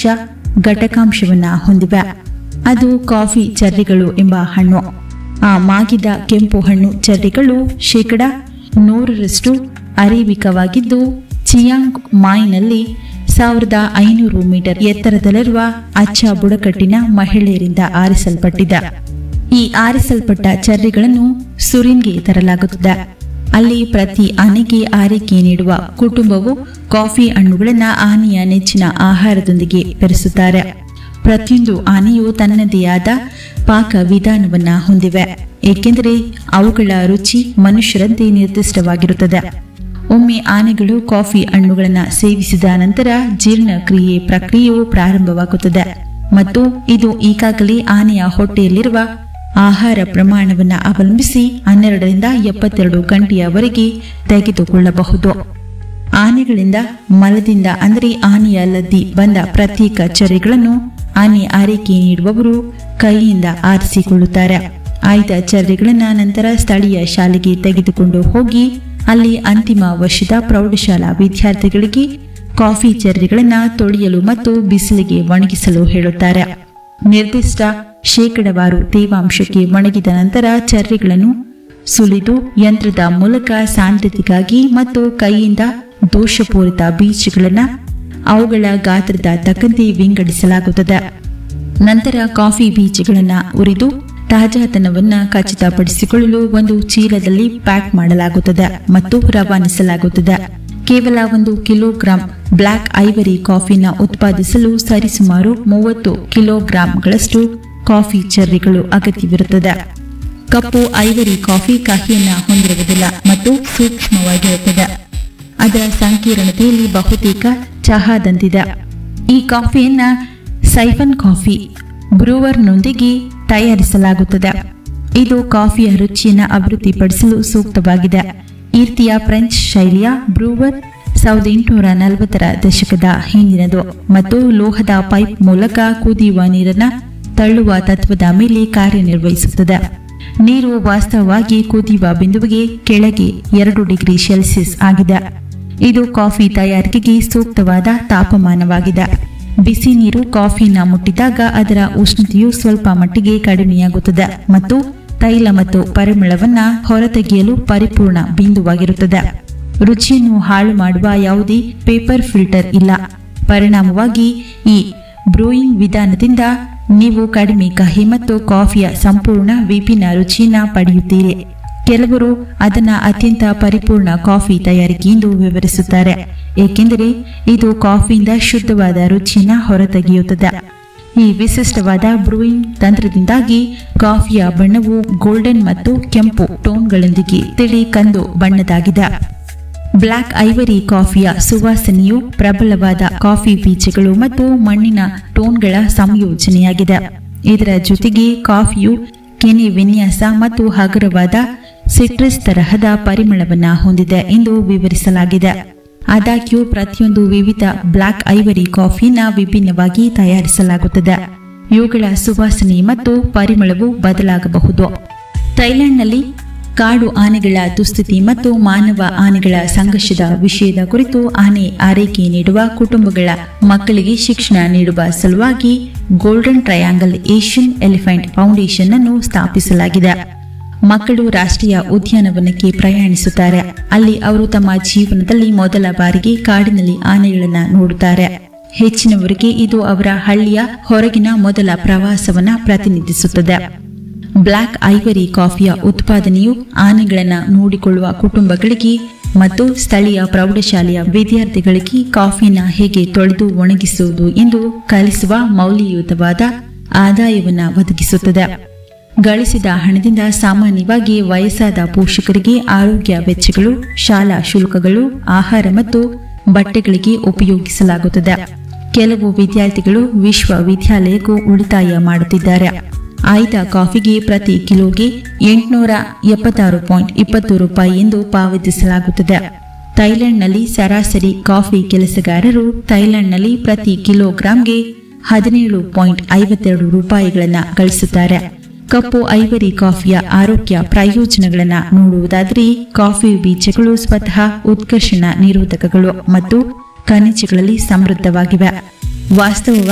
ಘಟಕಾಂಶವನ್ನ ಹೊಂದಿವೆ ಅದು ಕಾಫಿ ಚೆರ್ರಿಗಳು ಎಂಬ ಹಣ್ಣು ಆ ಮಾಗಿದ ಕೆಂಪು ಹಣ್ಣು ಚೆರ್ರಿಗಳು ಶೇಕಡ ನೂರರಷ್ಟು ಅರೇಬಿಕವಾಗಿದ್ದು ಚಿಯಾಂಗ್ ಮಾಯ್ನಲ್ಲಿ ಸಾವಿರದ ಐನೂರು ಮೀಟರ್ ಎತ್ತರದಲ್ಲಿರುವ ಅಚ್ಚ ಬುಡಕಟ್ಟಿನ ಮಹಿಳೆಯರಿಂದ ಆರಿಸಲ್ಪಟ್ಟಿದೆ ಈ ಆರಿಸಲ್ಪಟ್ಟ ಚರ್ರಿಗಳನ್ನು ಸುರಿನ್ಗೆ ತರಲಾಗುತ್ತದೆ ಅಲ್ಲಿ ಪ್ರತಿ ಆನೆಗೆ ಆರೈಕೆ ನೀಡುವ ಕುಟುಂಬವು ಕಾಫಿ ಹಣ್ಣುಗಳನ್ನು ಆನೆಯ ನೆಚ್ಚಿನ ಆಹಾರದೊಂದಿಗೆ ಬೆರೆಸುತ್ತಾರೆ ಪ್ರತಿಯೊಂದು ಆನೆಯು ತನ್ನದೇ ಆದ ಪಾಕ ವಿಧಾನವನ್ನ ಹೊಂದಿವೆ ಏಕೆಂದರೆ ಅವುಗಳ ರುಚಿ ಮನುಷ್ಯರಂತೆ ನಿರ್ದಿಷ್ಟವಾಗಿರುತ್ತದೆ ಒಮ್ಮೆ ಆನೆಗಳು ಕಾಫಿ ಹಣ್ಣುಗಳನ್ನು ಸೇವಿಸಿದ ನಂತರ ಜೀರ್ಣಕ್ರಿಯೆ ಪ್ರಕ್ರಿಯೆಯು ಪ್ರಾರಂಭವಾಗುತ್ತದೆ ಮತ್ತು ಇದು ಈಗಾಗಲೇ ಆನೆಯ ಹೊಟ್ಟೆಯಲ್ಲಿರುವ ಆಹಾರ ಪ್ರಮಾಣವನ್ನು ಅವಲಂಬಿಸಿ ಹನ್ನೆರಡರಿಂದ ಎಪ್ಪತ್ತೆರಡು ಗಂಟೆಯವರೆಗೆ ತೆಗೆದುಕೊಳ್ಳಬಹುದು ಆನೆಗಳಿಂದ ಮಲದಿಂದ ಅಂದರೆ ಆನೆಯ ಲದ್ದಿ ಬಂದ ಪ್ರತ್ಯೇಕ ಚರ್ರಿಗಳನ್ನು ಆನೆ ಆರೈಕೆ ನೀಡುವವರು ಕೈಯಿಂದ ಆರಿಸಿಕೊಳ್ಳುತ್ತಾರೆ ಆಯ್ದ ಚರ್ರಿಗಳನ್ನ ನಂತರ ಸ್ಥಳೀಯ ಶಾಲೆಗೆ ತೆಗೆದುಕೊಂಡು ಹೋಗಿ ಅಲ್ಲಿ ಅಂತಿಮ ವರ್ಷದ ಪ್ರೌಢಶಾಲಾ ವಿದ್ಯಾರ್ಥಿಗಳಿಗೆ ಕಾಫಿ ಚೆರ್ರಿಗಳನ್ನು ತೊಳೆಯಲು ಮತ್ತು ಬಿಸಿಲಿಗೆ ಒಣಗಿಸಲು ಹೇಳುತ್ತಾರೆ ನಿರ್ದಿಷ್ಟ ಶೇಕಡವಾರು ತೇವಾಂಶಕ್ಕೆ ಒಣಗಿದ ನಂತರ ಚೆರ್ರಿಗಳನ್ನು ಸುಲಿದು ಯಂತ್ರದ ಮೂಲಕ ಸಾಂದ್ರತೆಗಾಗಿ ಮತ್ತು ಕೈಯಿಂದ ದೋಷಪೂರಿತ ಬೀಜಗಳನ್ನು ಅವುಗಳ ಗಾತ್ರದ ತಕ್ಕಂತೆ ವಿಂಗಡಿಸಲಾಗುತ್ತದೆ ನಂತರ ಕಾಫಿ ಬೀಜಗಳನ್ನು ಉರಿದು ತಾಜಾತನವನ್ನು ಖಚಿತಪಡಿಸಿಕೊಳ್ಳಲು ಒಂದು ಚೀಲದಲ್ಲಿ ಪ್ಯಾಕ್ ಮಾಡಲಾಗುತ್ತದೆ ಮತ್ತು ರವಾನಿಸಲಾಗುತ್ತದೆ ಕೇವಲ ಒಂದು ಕಿಲೋಗ್ರಾಂ ಬ್ಲ್ಯಾಕ್ ಐವರಿ ಕಾಫಿನ ಉತ್ಪಾದಿಸಲು ಸರಿಸುಮಾರು ಮೂವತ್ತು ಕಿಲೋಗ್ರಾಂಗಳಷ್ಟು ಕಾಫಿ ಚೆರ್ರಿಗಳು ಅಗತ್ಯವಿರುತ್ತದೆ ಕಪ್ಪು ಐವರಿ ಕಾಫಿ ಕಹಿಯನ್ನ ಹೊಂದಿರುವುದಿಲ್ಲ ಮತ್ತು ಸೂಕ್ಷ್ಮವಾಗಿರುತ್ತದೆ ಅದರ ಸಂಕೀರ್ಣತೆಯಲ್ಲಿ ಬಹುತೇಕ ಚಹಾದಂತಿದೆ ಈ ಕಾಫಿಯನ್ನ ಸೈಫನ್ ಕಾಫಿ ಬ್ರೂವರ್ನೊಂದಿಗೆ ತಯಾರಿಸಲಾಗುತ್ತದೆ ಇದು ಕಾಫಿಯ ರುಚಿಯನ್ನು ಅಭಿವೃದ್ಧಿಪಡಿಸಲು ಸೂಕ್ತವಾಗಿದೆ ಈ ರೀತಿಯ ಫ್ರೆಂಚ್ ಶೈಲಿಯ ಬ್ರೂವರ್ ಸಾವಿರದ ಎಂಟುನೂರ ನಲವತ್ತರ ದಶಕದ ಹಿಂದಿನದು ಮತ್ತು ಲೋಹದ ಪೈಪ್ ಮೂಲಕ ಕುದಿಯುವ ನೀರನ್ನು ತಳ್ಳುವ ತತ್ವದ ಮೇಲೆ ಕಾರ್ಯನಿರ್ವಹಿಸುತ್ತದೆ ನೀರು ವಾಸ್ತವವಾಗಿ ಕುದಿಯುವ ಬಿಂದುವಿಗೆ ಕೆಳಗೆ ಎರಡು ಡಿಗ್ರಿ ಸೆಲ್ಸಿಯಸ್ ಆಗಿದೆ ಇದು ಕಾಫಿ ತಯಾರಿಕೆಗೆ ಸೂಕ್ತವಾದ ತಾಪಮಾನವಾಗಿದೆ ಬಿಸಿ ನೀರು ಕಾಫಿನ ಮುಟ್ಟಿದಾಗ ಅದರ ಉಷ್ಣತೆಯು ಸ್ವಲ್ಪ ಮಟ್ಟಿಗೆ ಕಡಿಮೆಯಾಗುತ್ತದೆ ಮತ್ತು ತೈಲ ಮತ್ತು ಪರಿಮಳವನ್ನ ಹೊರತೆಗೆಯಲು ಪರಿಪೂರ್ಣ ಬಿಂದುವಾಗಿರುತ್ತದೆ ರುಚಿಯನ್ನು ಹಾಳು ಮಾಡುವ ಯಾವುದೇ ಪೇಪರ್ ಫಿಲ್ಟರ್ ಇಲ್ಲ ಪರಿಣಾಮವಾಗಿ ಈ ಬ್ರೂಯಿಂಗ್ ವಿಧಾನದಿಂದ ನೀವು ಕಡಿಮೆ ಕಹಿ ಮತ್ತು ಕಾಫಿಯ ಸಂಪೂರ್ಣ ವಿಭಿನ್ನ ರುಚಿಯನ್ನ ಪಡೆಯುತ್ತೀರಿ ಕೆಲವರು ಅದನ್ನ ಅತ್ಯಂತ ಪರಿಪೂರ್ಣ ಕಾಫಿ ತಯಾರಿಕೆ ಎಂದು ವಿವರಿಸುತ್ತಾರೆ ಏಕೆಂದರೆ ಇದು ಕಾಫಿಯಿಂದ ಶುದ್ಧವಾದ ರುಚಿಯನ್ನ ಹೊರತೆಗೆಯುತ್ತದೆ ಈ ವಿಶಿಷ್ಟವಾದ ಬ್ರೂಯಿಂಗ್ ತಂತ್ರದಿಂದಾಗಿ ಕಾಫಿಯ ಬಣ್ಣವು ಗೋಲ್ಡನ್ ಮತ್ತು ಕೆಂಪು ಟೋನ್ಗಳೊಂದಿಗೆ ತಿಳಿ ಕಂದು ಬಣ್ಣದಾಗಿದೆ ಬ್ಲ್ಯಾಕ್ ಐವರಿ ಕಾಫಿಯ ಸುವಾಸನೆಯು ಪ್ರಬಲವಾದ ಕಾಫಿ ಬೀಜಗಳು ಮತ್ತು ಮಣ್ಣಿನ ಟೋನ್ಗಳ ಸಂಯೋಜನೆಯಾಗಿದೆ ಇದರ ಜೊತೆಗೆ ಕಾಫಿಯು ಕೆನೆ ವಿನ್ಯಾಸ ಮತ್ತು ಹಗುರವಾದ ಸಿಟ್ರಸ್ ತರಹದ ಪರಿಮಳವನ್ನ ಹೊಂದಿದೆ ಎಂದು ವಿವರಿಸಲಾಗಿದೆ ಆದಾಗ್ಯೂ ಪ್ರತಿಯೊಂದು ವಿವಿಧ ಬ್ಲ್ಯಾಕ್ ಐವರಿ ಕಾಫಿನ ವಿಭಿನ್ನವಾಗಿ ತಯಾರಿಸಲಾಗುತ್ತದೆ ಇವುಗಳ ಸುವಾಸನೆ ಮತ್ತು ಪರಿಮಳವು ಬದಲಾಗಬಹುದು ಥೈಲ್ಯಾಂಡ್ನಲ್ಲಿ ಕಾಡು ಆನೆಗಳ ದುಸ್ಥಿತಿ ಮತ್ತು ಮಾನವ ಆನೆಗಳ ಸಂಘರ್ಷದ ವಿಷಯದ ಕುರಿತು ಆನೆ ಆರೈಕೆ ನೀಡುವ ಕುಟುಂಬಗಳ ಮಕ್ಕಳಿಗೆ ಶಿಕ್ಷಣ ನೀಡುವ ಸಲುವಾಗಿ golden triangle Asian elephant foundation ಅನ್ನು ಸ್ಥಾಪಿಸಲಾಗಿದೆ ಮಕ್ಕಳು ರಾಷ್ಟ್ರೀಯ ಉದ್ಯಾನವನಕ್ಕೆ ಪ್ರಯಾಣಿಸುತ್ತಾರೆ ಅಲ್ಲಿ ಅವರು ತಮ್ಮ ಜೀವನದಲ್ಲಿ ಮೊದಲ ಬಾರಿಗೆ ಕಾಡಿನಲ್ಲಿ ಆನೆಗಳನ್ನ ನೋಡುತ್ತಾರೆ ಹೆಚ್ಚಿನವರಿಗೆ ಇದು ಅವರ ಹಳ್ಳಿಯ ಹೊರಗಿನ ಮೊದಲ ಪ್ರವಾಸವನ್ನ ಪ್ರತಿನಿಧಿಸುತ್ತದೆ ಬ್ಲ್ಯಾಕ್ ಐವರಿ ಕಾಫಿಯ ಉತ್ಪಾದನೆಯು ಆನೆಗಳನ್ನು ನೋಡಿಕೊಳ್ಳುವ ಕುಟುಂಬಗಳಿಗೆ ಮತ್ತು ಸ್ಥಳೀಯ ಪ್ರೌಢಶಾಲೆಯ ವಿದ್ಯಾರ್ಥಿಗಳಿಗೆ ಕಾಫಿನ ಹೇಗೆ ತೊಳೆದು ಒಣಗಿಸುವುದು ಎಂದು ಕಲಿಸುವ ಮೌಲ್ಯಯುತವಾದ ಆದಾಯವನ್ನು ಒದಗಿಸುತ್ತದೆ ಗಳಿಸಿದ ಹಣದಿಂದ ಸಾಮಾನ್ಯವಾಗಿ ವಯಸ್ಸಾದ ಪೋಷಕರಿಗೆ ಆರೋಗ್ಯ ವೆಚ್ಚಗಳು ಶಾಲಾ ಶುಲ್ಕಗಳು ಆಹಾರ ಮತ್ತು ಬಟ್ಟೆಗಳಿಗೆ ಉಪಯೋಗಿಸಲಾಗುತ್ತದೆ ಕೆಲವು ವಿದ್ಯಾರ್ಥಿಗಳು ವಿಶ್ವವಿದ್ಯಾಲಯಕ್ಕೂ ಉಳಿತಾಯ ಮಾಡುತ್ತಿದ್ದಾರೆ ಆಯ್ದ ಕಾಫಿಗೆ ಪ್ರತಿ ಕಿಲೋಗೆ ಎಂಟುನೂರ ಎಪ್ಪತ್ತಾರು ಪಾಯಿಂಟ್ ಇಪ್ಪತ್ತು ರೂಪಾಯಿ ಎಂದು ಪಾವತಿಸಲಾಗುತ್ತದೆ ಥೈಲ್ಯಾಂಡ್ನಲ್ಲಿ ಸರಾಸರಿ ಕಾಫಿ ಕೆಲಸಗಾರರು ಥೈಲ್ಯಾಂಡ್ನಲ್ಲಿ ಪ್ರತಿ ಕಿಲೋಗ್ರಾಂಗೆ ಹದಿನೇಳು ಪಾಯಿಂಟ್ ಐವತ್ತೆರಡು ರೂಪಾಯಿಗಳನ್ನು ಗಳಿಸುತ್ತಾರೆ ಕಪ್ಪು ಐವರಿ ಕಾಫಿಯ ಆರೋಗ್ಯ ಪ್ರಯೋಜನಗಳನ್ನು ನೋಡುವುದಾದರೆ ಕಾಫಿ ಬೀಜಗಳು ಸ್ವತಃ ಉತ್ಕರ್ಷಣ ನಿರೋಧಕಗಳು ಮತ್ತು ಖನಿಜಗಳಲ್ಲಿ ಸಮೃದ್ಧವಾಗಿವೆ ವಾಸ್ತವವಾಗಿ